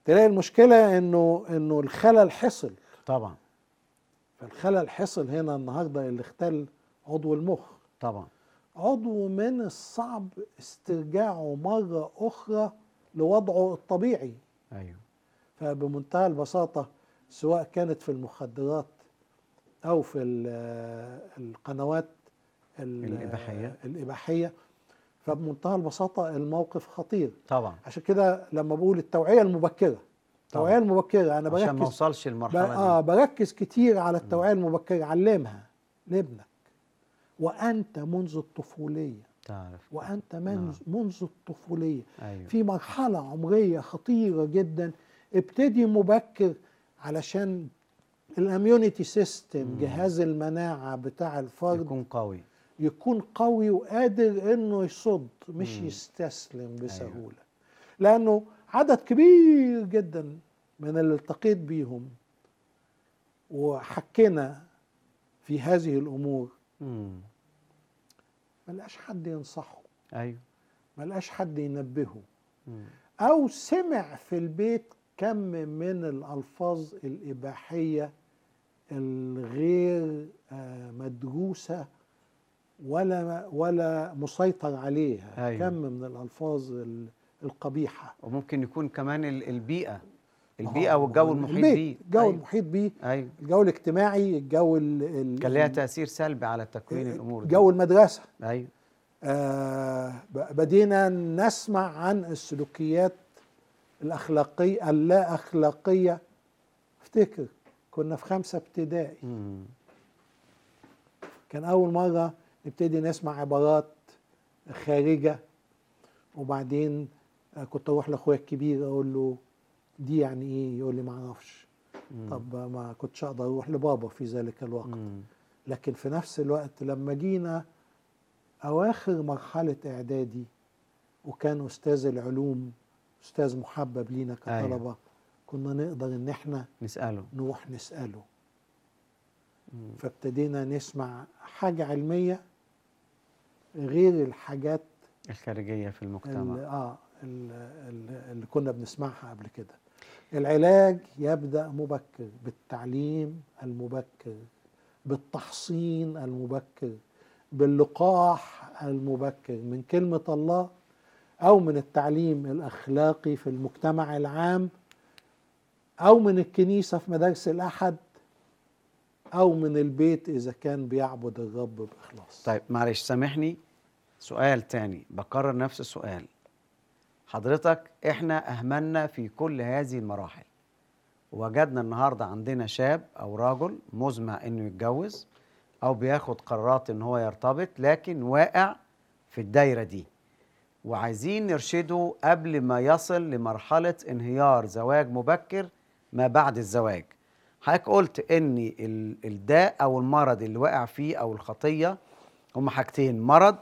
تلاقي المشكله انه انه الخلل حصل طبعا فالخلل حصل هنا النهارده اللي اختل عضو المخ طبعا عضو من الصعب استرجاعه مره اخرى لوضعه الطبيعي ايوه فبمنتهى البساطه سواء كانت في المخدرات او في ال- القنوات ال- الإباحية. الاباحيه فبمنتهى البساطه الموقف خطير طبعا عشان كده لما بقول التوعيه المبكره التوعيه المبكره انا عشان ما بركز اوصلش ب- المرحله اه دي بركز كتير على التوعيه المبكره علمها لابنك وانت منذ الطفوليه تعرف وانت منذ, منذ الطفوليه ايوه في مرحله عمريه خطيره جدا ابتدي مبكر علشان الاميونيتي سيستم جهاز المناعه بتاع الفرد يكون قوي يكون قوي وقادر انه يصد مش مم. يستسلم بسهوله لانه عدد كبير جدا من اللي التقيت بيهم وحكينا في هذه الامور امم ما لقاش حد ينصحه ايوه ما لقاش حد ينبهه مم. او سمع في البيت كم من الالفاظ الاباحيه الغير آه، مدروسه ولا ولا مسيطر عليها أيوة. كم من الالفاظ ال- القبيحه وممكن يكون كمان ال- البيئه ما البيئه هو- والجو ما هو المحيط البيت، بيه الجو أيوة. المحيط بيه ايوه الجو الاجتماعي الجو ال- ال- كان ليها ال- تاثير سلبي على تكوين الامور دي جو المدرسه ايوه آه، ب- بدينا نسمع عن السلوكيات الأخلاقية اللا أخلاقية افتكر كنا في خمسة ابتدائي مم. كان أول مرة نبتدي نسمع عبارات خارجة وبعدين آه، كنت أروح لأخويا الكبير أقول له دي يعني إيه يقول لي ما أعرفش مم. طب ما كنتش أقدر أروح لبابا في ذلك الوقت مم. لكن في نفس الوقت لما جينا أواخر مرحلة إعدادي وكان أستاذ العلوم أستاذ محبب لينا كطلبة أيوة. كنا نقدر إن إحنا نساله نروح نسأله مم. فابتدينا نسمع حاجة علمية غير الحاجات الخارجيه في اللي, المجتمع آه اللي, اللي كنا بنسمعها قبل كده العلاج يبدأ مبكر بالتعليم المبكر بالتحصين المبكر باللقاح المبكر من كلمة الله أو من التعليم الأخلاقي في المجتمع العام أو من الكنيسة في مدارس الأحد أو من البيت إذا كان بيعبد الرب بإخلاص طيب معلش سامحني سؤال تاني بكرر نفس السؤال حضرتك احنا اهملنا في كل هذه المراحل وجدنا النهارده عندنا شاب او رجل مزمع انه يتجوز او بياخد قرارات ان هو يرتبط لكن واقع في الدايره دي وعايزين نرشده قبل ما يصل لمرحله انهيار زواج مبكر ما بعد الزواج حضرتك قلت ان ال- الداء او المرض اللي واقع فيه او الخطيه هما حاجتين مرض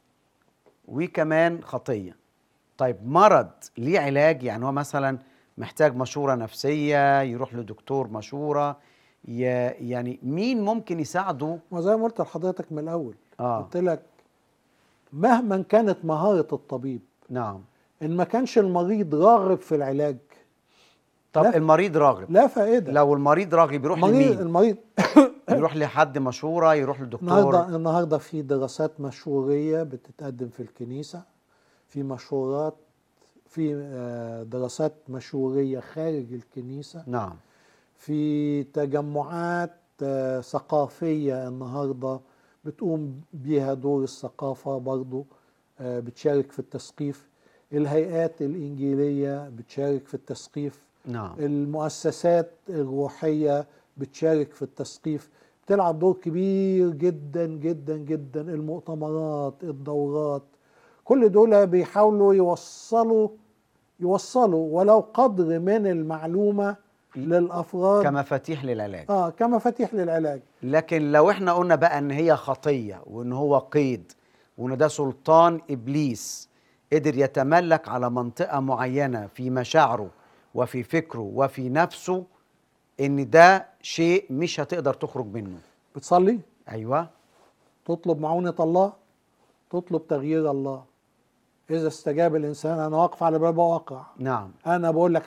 وكمان خطيه طيب مرض ليه علاج يعني هو مثلا محتاج مشوره نفسيه يروح لدكتور مشوره ي- يعني مين ممكن يساعده وزي ما قلت لحضرتك من الأول اه قلت لك مهما كانت مهارة الطبيب نعم إن ما كانش المريض راغب في العلاج طب لا. المريض راغب لا فائدة لو المريض راغب يروح المريض لمين المريض يروح لحد مشوره يروح لدكتور النهارده النهارده في دراسات مشوريه بتتقدم في الكنيسه في مشورات في آه، دراسات مشوريه خارج الكنيسه نعم في تجمعات آه، ثقافيه النهارده بتقوم بيها دور الثقافه برضو آه، بتشارك في التثقيف الهيئات الانجيليه بتشارك في التثقيف نعم المؤسسات الروحية بتشارك في التثقيف بتلعب دور كبير جدا جدا جدا المؤتمرات الدورات كل دول بيحاولوا يوصلوا يوصلوا ولو قدر من المعلومة للأفراد كمفاتيح للعلاج اه كمفاتيح للعلاج لكن لو احنا قلنا بقى ان هي خطيه وان هو قيد وان ده سلطان ابليس قدر يتملك على منطقه معينه في مشاعره وفي فكره وفي نفسه ان ده شيء مش هتقدر تخرج منه بتصلي ايوه تطلب معونة الله تطلب تغيير الله إذا استجاب الإنسان أنا واقف على باب واقع نعم أنا بقول لك